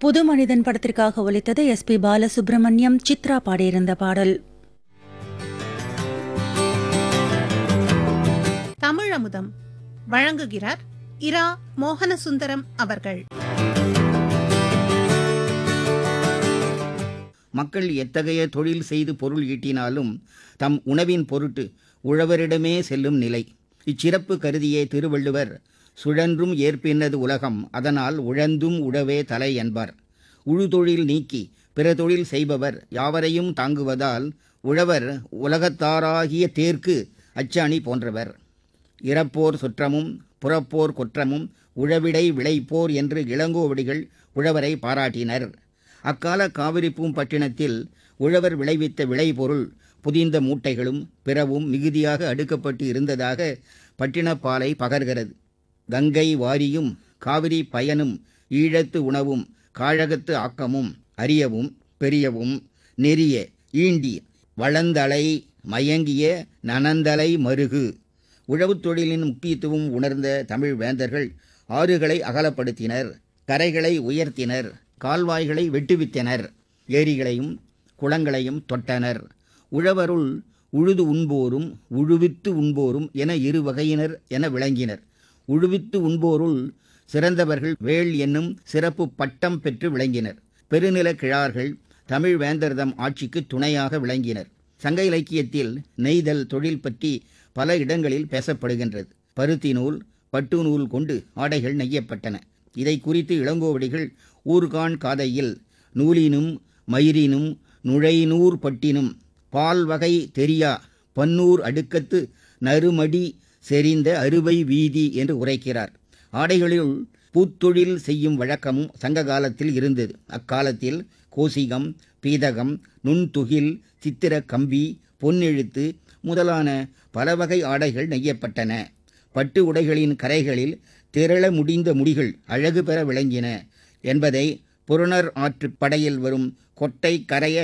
புது மனிதன் படத்திற்காக ஒலித்தது எஸ் பி பாலசுப்ரமணியம் சித்ரா பாடியிருந்த பாடல் தமிழமுதம் வழங்குகிறார் இரா மோகனசுந்தரம் அவர்கள் மக்கள் எத்தகைய தொழில் செய்து பொருள் ஈட்டினாலும் தம் உணவின் பொருட்டு உழவரிடமே செல்லும் நிலை இச்சிறப்பு கருதியே திருவள்ளுவர் சுழன்றும் ஏற்பினது உலகம் அதனால் உழந்தும் உழவே தலை என்பார் உழுதொழில் நீக்கி பிற தொழில் செய்பவர் யாவரையும் தாங்குவதால் உழவர் உலகத்தாராகிய தேர்க்கு அச்சாணி போன்றவர் இறப்போர் சுற்றமும் புறப்போர் குற்றமும் உழவிடை விளைப்போர் என்று இளங்கோவடிகள் உழவரை பாராட்டினர் அக்கால காவிரிப்பூம் பட்டினத்தில் உழவர் விளைவித்த விளைபொருள் புதிந்த மூட்டைகளும் பிறவும் மிகுதியாக அடுக்கப்பட்டு இருந்ததாக பட்டினப்பாலை பகர்கிறது கங்கை வாரியும் காவிரி பயனும் ஈழத்து உணவும் காழகத்து ஆக்கமும் அரியவும் பெரியவும் நெறிய ஈண்டி வளந்தலை மயங்கிய நனந்தலை மருகு உழவுத் தொழிலின் முக்கியத்துவம் உணர்ந்த தமிழ் வேந்தர்கள் ஆறுகளை அகலப்படுத்தினர் கரைகளை உயர்த்தினர் கால்வாய்களை வெட்டுவித்தனர் ஏரிகளையும் குளங்களையும் தொட்டனர் உழவருள் உழுது உண்போரும் உழுவித்து உண்போரும் என இரு வகையினர் என விளங்கினர் உழுவித்து உண்போருள் சிறந்தவர்கள் வேள் என்னும் சிறப்பு பட்டம் பெற்று விளங்கினர் பெருநில கிழார்கள் தமிழ் வேந்தர்தம் ஆட்சிக்கு துணையாக விளங்கினர் சங்க இலக்கியத்தில் நெய்தல் தொழில் பற்றி பல இடங்களில் பேசப்படுகின்றது பருத்தி நூல் பட்டு நூல் கொண்டு ஆடைகள் நெய்யப்பட்டன இதை குறித்து இளங்கோவடிகள் ஊர்கான் காதையில் நூலினும் மயிரினும் நுழைநூர் பட்டினும் பால் வகை தெரியா பன்னூர் அடுக்கத்து நறுமடி செறிந்த அறுவை வீதி என்று உரைக்கிறார் ஆடைகளில் பூத்தொழில் செய்யும் வழக்கமும் சங்க காலத்தில் இருந்தது அக்காலத்தில் கோசிகம் பீதகம் நுண்துகில் சித்திர கம்பி பொன்னெழுத்து முதலான பல வகை ஆடைகள் நெய்யப்பட்டன பட்டு உடைகளின் கரைகளில் திரள முடிந்த முடிகள் அழகு பெற விளங்கின என்பதை புறநர் ஆற்று படையில் வரும் கொட்டை கரைய